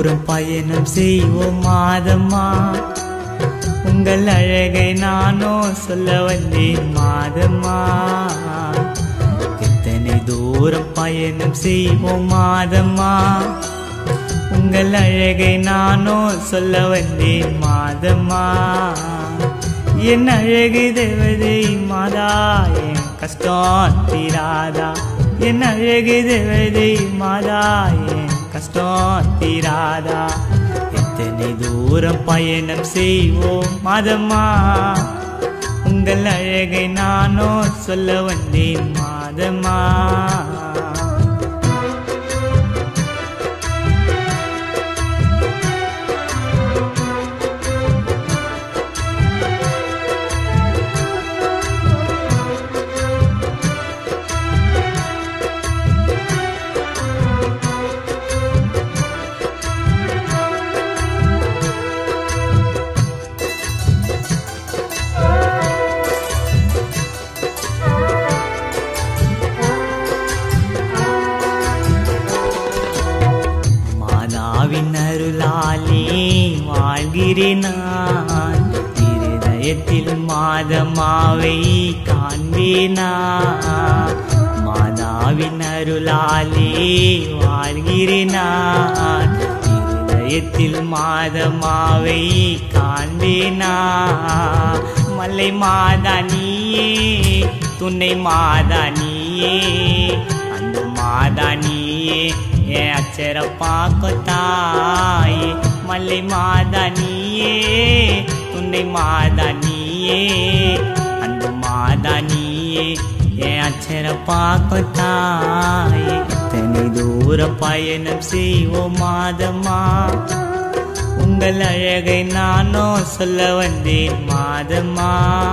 தூரம் பயணம் செய்வோம் மாதம்மா உங்கள் அழகை நானோ சொல்ல வந்தேன் மாதம்மா எத்தனை தூரம் பயணம் செய்வோம் மாதம்மா உங்கள் அழகை நானோ சொல்ல வந்தேன் மாதம்மா என் அழகு தேவதை மாதா என் கஷ்டம் தீராதா என் அழகு தேவதை மாதா என் கஷ்டம் தீராதா எத்தனை தூரம் பயணம் செய்வோம் மாதம்மா உங்கள் அழகை நானோ சொல்ல வந்தேன் மாதம்மா மாதாவின் அருளாலே வாழ்கிறேன் நான் இருதயத்தில் மாதமாவை காண்பேனா மாதாவின் அருளாலே வாழ்கிறேன் நான் இருதயத்தில் மாதமாவை காண்பேனா மலை மாதா நீயே துணை மாதா நீயே அந்த மாதா நீயே என் அச்சர பார்க்க தாயே மல்லை மாதா நீயே துணை மாதா நீயே அந்த மாதா நீயே என் அச்சர பார்க்க தாயே எத்தனை தூர பயணம் செய்வோம் மாதமா உங்கள் அழகை நானோ சொல்ல வந்தேன் மாதமா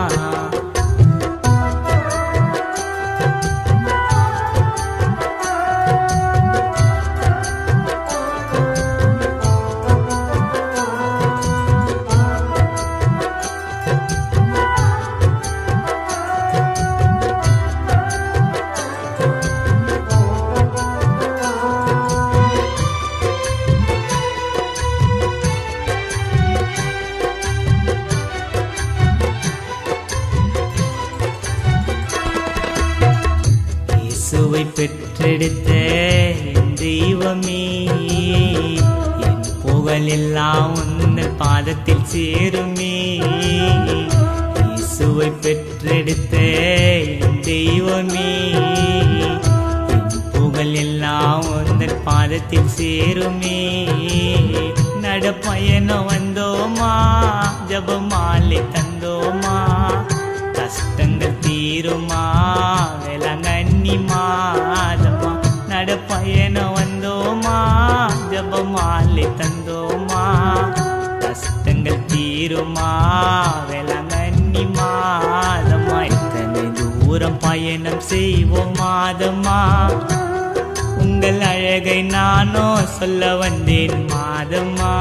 இயேசுவை பெற்றெடுத்த என் தெய்வமே என் புகழெல்லாம் உன்னல் பாதத்தில் சேருமே இயேசுவை பெற்றெடுத்த என் தெய்வமே என் புகழெல்லாம் உன்னல் பாதத்தில் சேருமே நடப்பயணம் வந்தோமா ஜபமாலை தந்தோமா கஷ்டங்கள் தீருமா வேளாங்கண்ணி மாதமா நடப்பயணம் வந்தோமா ஜபமாலை தந்தோமா கஷ்டங்கள் தீருமா வேளாங்கண்ணி மாதமா எத்தனை தூரம் பயணம் செய்வோம் மாதமா உங்கள் அழகை நானோ சொல்ல வந்தேன் மாதமா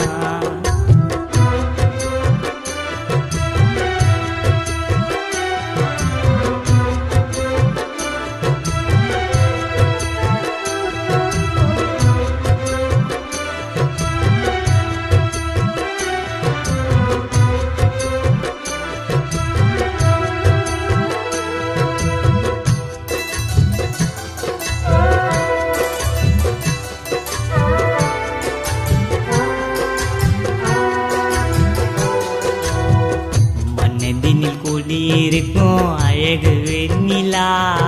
மனதினில் குடியிருக்கும் அழகு வெண்ணிலா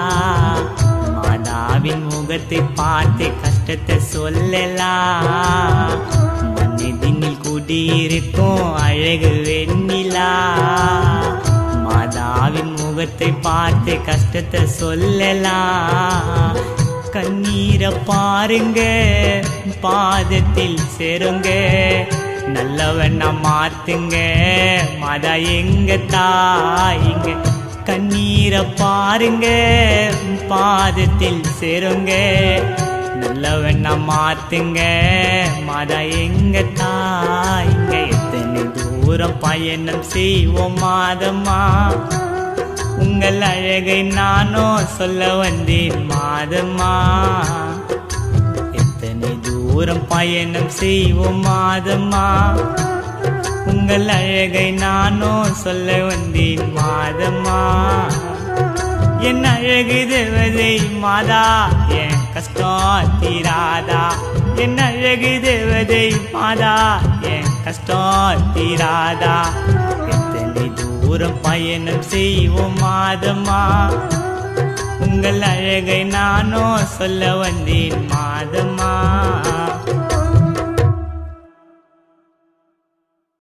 மாதாவின் முகத்தை பார்த்து கஷ்டத்தை சொல்லலாம் மனதினில் குடியிருக்கும் அழகு வெண்ணிலா மாதாவின் முகத்தை பார்த்து கஷ்டத்தை சொல்லலாம் கண்ணீரை பாருங்க பாதத்தில் சேருங்க நல்லவண்ணா மாத்துங்க மாதா எங்க தாயிங்க கண்ணீரை பாருங்க பாதத்தில் சேருங்க நல்லவண்ணா மாத்துங்க மாதா எங்க தாயிங்க எத்தனை தூரம் பயணம் செய்வோம் மாதமா உங்கள் அழகை நானோ சொல்ல வந்தேன் மாதமா எத்தனை தூரம் தூரம் பயணம் செய்வோம் மாதம்மா உங்கள் அழகை நானும் சொல்ல வந்தேன் மாதம்மா என் அழகு தேவதை மாதா என் கஷ்டம் தீராதா என் அழகு தேவதை மாதா என் கஷ்டம் தீராதா எத்தனை தூரம் பயணம் செய்வோம் மாதம்மா உங்கள் அழகை நானும் சொல்ல வந்தேன் மாதம்மா